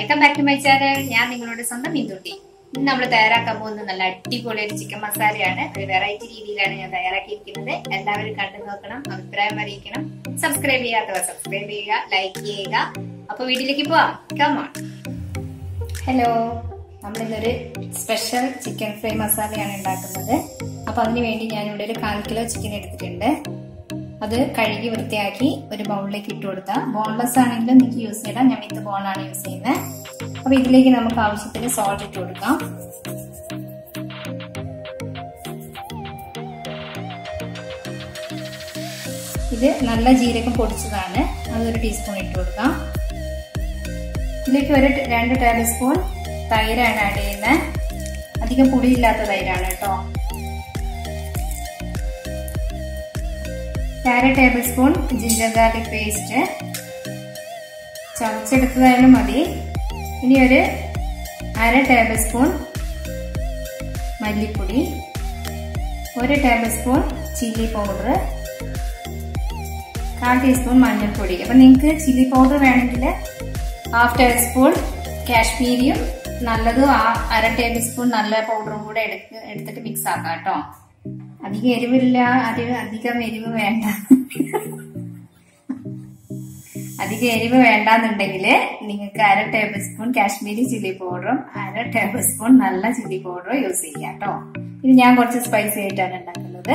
welcome back to my channel ഞാൻ നിങ്ങളുടെ സ്വന്തം ബിന്ദുട്ടി ഇന്ന് നമ്മൾ തയ്യാറാക്കാൻ പോകുന്ന നല്ല അടിപൊളി ഒരു ചിക്കൻ മസാലയാണ് ഒരു വെറൈറ്റി രീതിയിലാണ് ഞാൻ തയ്യാറാക്കിയിരിക്കുന്നത് എല്ലാവരും കണ്ടു നോക്കണം അഭിപ്രായം അറിയിക്കണം സബ്സ്ക്രൈബ് ചെയ്യാത്തവർ സബ്സ്ക്രൈബ് ചെയ്യുക ലൈക്ക് ചെയ്യുക അപ്പൊ വീട്ടിലേക്ക് പോവാം കമോൺ ഹലോ നമ്മളിന്നൊരു സ്പെഷ്യൽ ചിക്കൻ ഫ്രൈ മസാലയാണ് ഉണ്ടാക്കുന്നത് അപ്പൊ അതിന് വേണ്ടി ഞാൻ ഇവിടെ ഒരു കാൽ കിലോ ചിക്കൻ എടുത്തിട്ടുണ്ട് അത് കഴുകി വൃത്തിയാക്കി ഒരു ബൗളിലേക്ക് ഇട്ട് കൊടുത്താൽ ബോൺലെസ് ആണെങ്കിലും നിങ്ങൾക്ക് യൂസ് ചെയ്താൽ ഞാൻ വിത്ത് ബോണാണ് യൂസ് ചെയ്യുന്നത് അപ്പൊ ഇതിലേക്ക് നമുക്ക് ആവശ്യത്തിന് സോൾട്ട് ഇട്ട് കൊടുക്കാം ഇത് നല്ല ജീരകം പൊടിച്ചതാണ് അതൊരു ടീസ്പൂൺ ഇട്ട് കൊടുക്കാം ഇതിലേക്ക് ഒരു രണ്ട് ടേബിൾ സ്പൂൺ തൈരാണ് ആഡ് ചെയ്യുന്നത് അധികം പുളിയില്ലാത്ത തൈരാണ് കേട്ടോ അര tablespoon ginger garlic paste ചതച്ചെടുത്തതായാലും മതി ഇനി ഒരു അര ടേബിൾ സ്പൂൺ മല്ലിപ്പൊടി ഒരു ടേബിൾ സ്പൂൺ ചില്ലി പൗഡർ കാൽ ടീസ്പൂൺ മഞ്ഞൾപ്പൊടി അപ്പൊ നിങ്ങൾക്ക് ചില്ലി പൗഡർ വേണമെങ്കിൽ ഹാഫ് ടേബിൾ സ്പൂൺ കാശ്മീരിയും നല്ലതും ആ അര ടേബിൾ സ്പൂൺ നല്ല പൗഡറും കൂടെ എടുത്ത് എടുത്തിട്ട് മിക്സ് ആക്കാം കേട്ടോ അധികം എരിവില്ല അധികം അധികം എരിവ് വേണ്ട അധികം എരിവ് വേണ്ടാന്നുണ്ടെങ്കിൽ നിങ്ങൾക്ക് അര ടേബിൾ സ്പൂൺ കാശ്മീരി ചില്ലി പൗഡറും അര ടേബിൾ സ്പൂൺ നല്ല ചില്ലി പൗഡറും യൂസ് ചെയ്യാം കേട്ടോ ഇത് ഞാൻ കുറച്ച് സ്പൈസി ആയിട്ടാണ് ഉണ്ടാക്കുന്നത്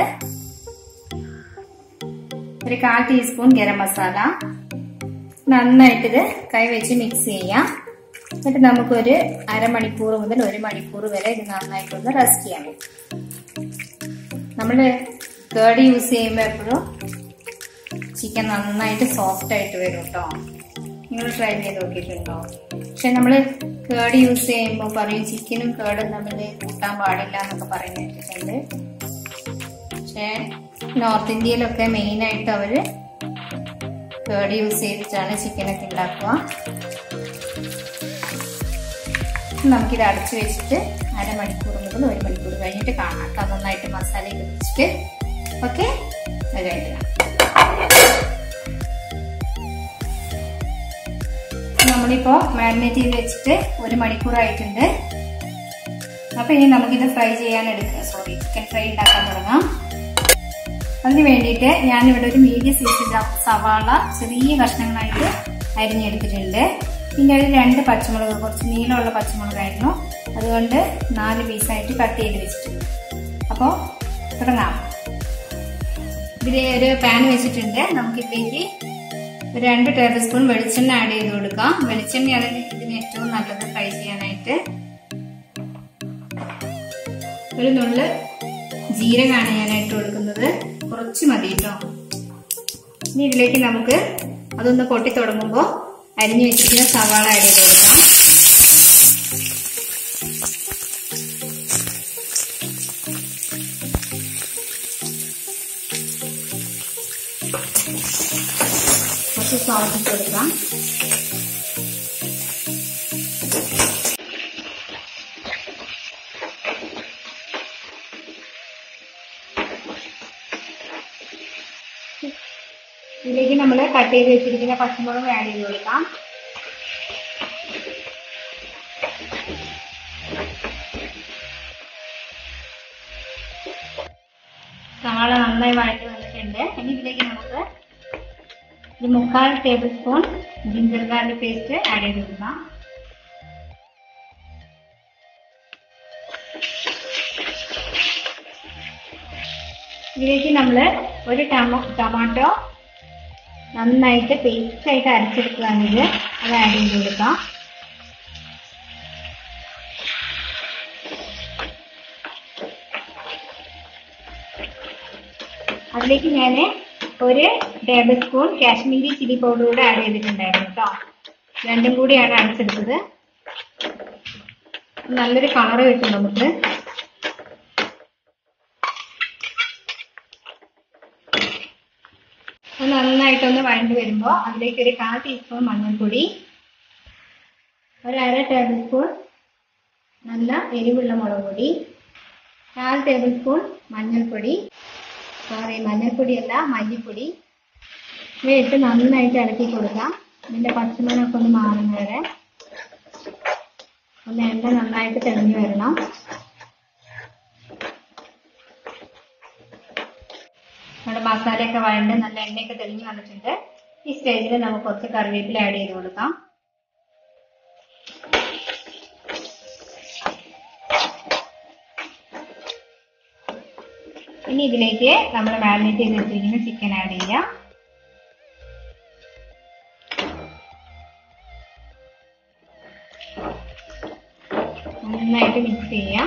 ഒരു കാൽ ടീസ്പൂൺ ഗരം മസാല നന്നായിട്ട് ഇത് കൈ വെച്ച് മിക്സ് ചെയ്യാം എന്നിട്ട് നമുക്കൊരു അരമണിക്കൂർ മുതൽ ഒരു മണിക്കൂർ വരെ ഇത് നന്നായിട്ടൊന്ന് റെസ്റ്റ് ചെയ്യാൻ പറ്റും നമ്മൾ കേർഡ് യൂസ് ചെയ്യുമ്പോൾ എപ്പോഴും ചിക്കൻ നന്നായിട്ട് സോഫ്റ്റ് ആയിട്ട് വരും കേട്ടോ നിങ്ങൾ ട്രൈ ചെയ്ത് നോക്കിയിട്ടുണ്ടോ പക്ഷെ നമ്മൾ കേർഡ് യൂസ് ചെയ്യുമ്പോൾ പറയും ചിക്കനും കേർഡും തമ്മിൽ കൂട്ടാൻ പാടില്ല എന്നൊക്കെ പറയുന്ന കേട്ടിട്ടുണ്ട് പക്ഷേ നോർത്ത് ഇന്ത്യയിലൊക്കെ മെയിനായിട്ട് അവർ കേർഡ് യൂസ് ചെയ്തിട്ടാണ് ചിക്കനൊക്കെ ഉണ്ടാക്കുക നമുക്കിത് അടച്ചു വെച്ചിട്ട് അരമണിക്കൂർ മുതൽ ഒരു മണിക്കൂർ കഴിഞ്ഞിട്ട് കാണാം കേട്ടോ നന്നായിട്ട് മസാലയിൽ വെച്ചിട്ട് ഓക്കെ അത് കഴിഞ്ഞിട്ട് നമ്മളിപ്പോ മാരിനേറ്റ് ചെയ്ത് വെച്ചിട്ട് ഒരു മണിക്കൂർ ആയിട്ടുണ്ട് അപ്പൊ ഇനി നമുക്കിത് ഫ്രൈ ചെയ്യാൻ എടുക്കുക സോറി ചിക്കൻ ഫ്രൈ ഉണ്ടാക്കാൻ തുടങ്ങാം അതിന് വേണ്ടിയിട്ട് ഞാനിവിടെ ഒരു മീഡിയം സൈസ് സവാള ചെറിയ കഷ്ണങ്ങളായിട്ട് അരിഞ്ഞെടുത്തിട്ടുണ്ട് പിന്നെ ഒരു രണ്ട് പച്ചമുളക് കുറച്ച് നീളമുള്ള പച്ചമുളകായിരുന്നു അതുകൊണ്ട് നാല് പീസായിട്ട് കട്ട് ചെയ്ത് വെച്ചിട്ടുണ്ട് അപ്പോൾ തുടങ്ങാം ഇതിൽ ഒരു പാൻ വെച്ചിട്ടുണ്ട് നമുക്കിതിലേക്ക് ഒരു രണ്ട് ടേബിൾ സ്പൂൺ വെളിച്ചെണ്ണ ആഡ് ചെയ്ത് കൊടുക്കാം വെളിച്ചെണ്ണയാണ് ഇതിന് ഏറ്റവും നല്ലത് ഫ്രൈ ചെയ്യാനായിട്ട് ഒരു നുള്ള് ജീരകമാണ് ഞാൻ ഇട്ട് കൊടുക്കുന്നത് കുറച്ച് മതി കേട്ടോ ഇനി ഇതിലേക്ക് നമുക്ക് അതൊന്ന് പൊട്ടി തുടങ്ങുമ്പോൾ അരിഞ്ഞു വെച്ചിരിക്കുന്ന സവാള ആഡ് ചെയ്ത് കൊടുക്കാം കുറച്ച് സോൾട്ട് ഇട്ട് കൊടുക്കാം ഇതിലേക്ക് നമ്മൾ കട്ട് ചെയ്ത് വെച്ചിരിക്കുന്ന പച്ചമുളക് ആഡ് ചെയ്ത് കൊടുക്കാം സവാള നന്നായി വഴറ്റി വന്നിട്ടുണ്ട് ഇനി ഇതിലേക്ക് നമുക്ക് ഒരു മുക്കാൽ tablespoon ginger garlic paste add ചെയ്ത് കൊടുക്കാം ഇതിലേക്ക് നമ്മൾ ഒരു ടൊമാറ്റോ നന്നായിട്ട് പേസ്റ്റ് ആയിട്ട് അരച്ചെടുക്കുകയാണിത് അത് ആഡ് ചെയ്ത് കൊടുക്കാം അതിലേക്ക് ഞാൻ ഒരു tablespoon Kashmiri chilli powder കൂടെ ആഡ് ചെയ്തിട്ടുണ്ടായിരുന്നു കേട്ടോ രണ്ടും കൂടിയാണ് അരച്ചെടുത്തത് നല്ലൊരു കളർ കിട്ടും നമുക്ക് നന്നായിട്ടൊന്ന് വഴണ്ട് വരുമ്പോൾ അതിലേക്ക് ഒരു കാൽ ടീസ്പൂൺ മഞ്ഞൾപ്പൊടി ഒരു അര ടേബിൾ സ്പൂൺ നല്ല എരിവുള്ള മുളക് പൊടി കാൽ ടേബിൾ സ്പൂൺ മഞ്ഞൾപ്പൊടി സോറി മഞ്ഞൾപ്പൊടിയല്ല മല്ലിപ്പൊടി ഇവയിട്ട് നന്നായിട്ട് ഇളക്കി കൊടുക്കാം ഇതിന്റെ പച്ചമണമൊക്കെ ഒന്ന് മാറുന്ന വരെ ഒന്ന് എണ്ണ നന്നായിട്ട് തെളിഞ്ഞു വരണം നമ്മുടെ മസാലയൊക്കെ വഴണ്ട് നല്ല എണ്ണയൊക്കെ തെളിഞ്ഞു വന്നിട്ടുണ്ട് ഈ സ്റ്റേജിൽ നമുക്ക് കുറച്ച് കറിവേപ്പില ആഡ് ചെയ്ത് കൊടുക്കാം ഇനി ഇതിലേക്ക് നമ്മൾ മാരിനേറ്റ് ചെയ്ത് വെച്ചിരിക്കുന്ന ചിക്കൻ ആഡ് ചെയ്യാം നന്നായിട്ട് മിക്സ് ചെയ്യാം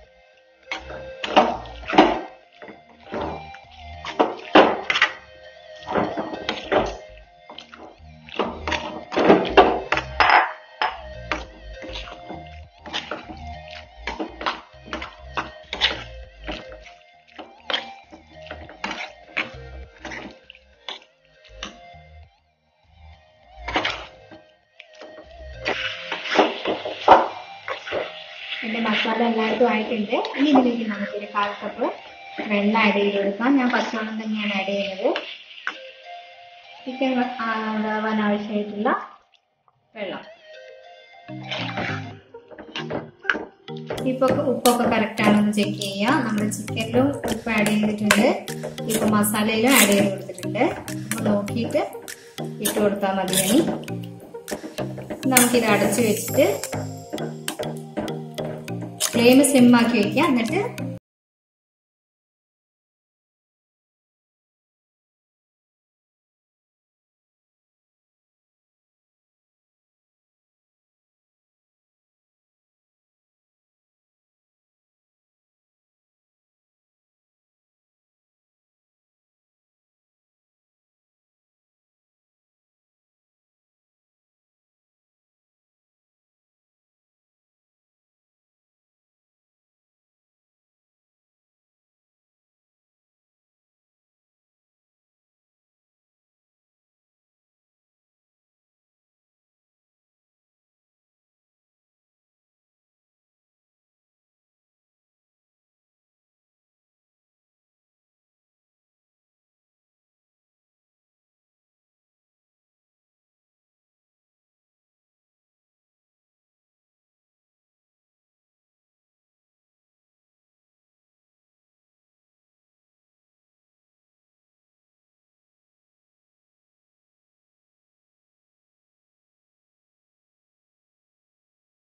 എൻ്റെ മസാല എല്ലായിടത്തും ആയിട്ടുണ്ട് ഇനി ഇതിലേക്ക് നമുക്കൊരു കാൽ കപ്പ് വെള്ളം ആഡ് ചെയ്ത് കൊടുക്കാം ഞാൻ പച്ചവെള്ളം തന്നെയാണ് ആഡ് ചെയ്യുന്നത് ചിക്കൻ വേവാൻ ആവശ്യമായിട്ടുള്ള വെള്ളം ഇപ്പൊ ഉപ്പൊക്കെ കറക്റ്റ് ആണെന്ന് ചെക്ക് ചെയ്യാം നമ്മുടെ ചിക്കനിലും ഉപ്പ് ആഡ് ചെയ്തിട്ടുണ്ട് ഇപ്പൊ മസാലയിലും ആഡ് ചെയ്ത് കൊടുത്തിട്ടുണ്ട് അപ്പൊ നോക്കിയിട്ട് ഇട്ട് കൊടുത്താൽ മതി ഇനി നമുക്കിത് അടച്ചു വെച്ചിട്ട് ഫ്ലെയിം സിം ആക്കി വെക്കുക എന്നിട്ട്